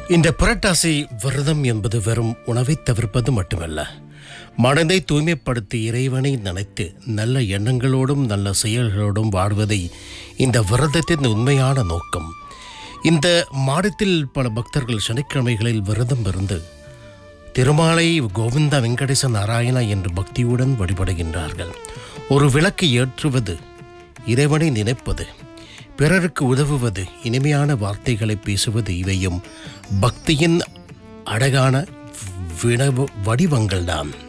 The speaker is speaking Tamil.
இந்த புரட்டாசி விரதம் என்பது வெறும் உணவை தவிர்ப்பது மட்டுமல்ல மனதை தூய்மைப்படுத்தி இறைவனை நினைத்து நல்ல எண்ணங்களோடும் நல்ல செயல்களோடும் வாழ்வதை இந்த விரதத்தின் உண்மையான நோக்கம் இந்த மாதத்தில் பல பக்தர்கள் சனிக்கிழமைகளில் விரதம் இருந்து திருமாலை கோவிந்த வெங்கடேச நாராயணா என்று பக்தியுடன் வழிபடுகின்றார்கள் ஒரு விளக்கு ஏற்றுவது இறைவனை நினைப்பது பிறருக்கு உதவுவது இனிமையான வார்த்தைகளை பேசுவது இவையும் பக்தியின் அழகான வினவு வடிவங்கள்தான்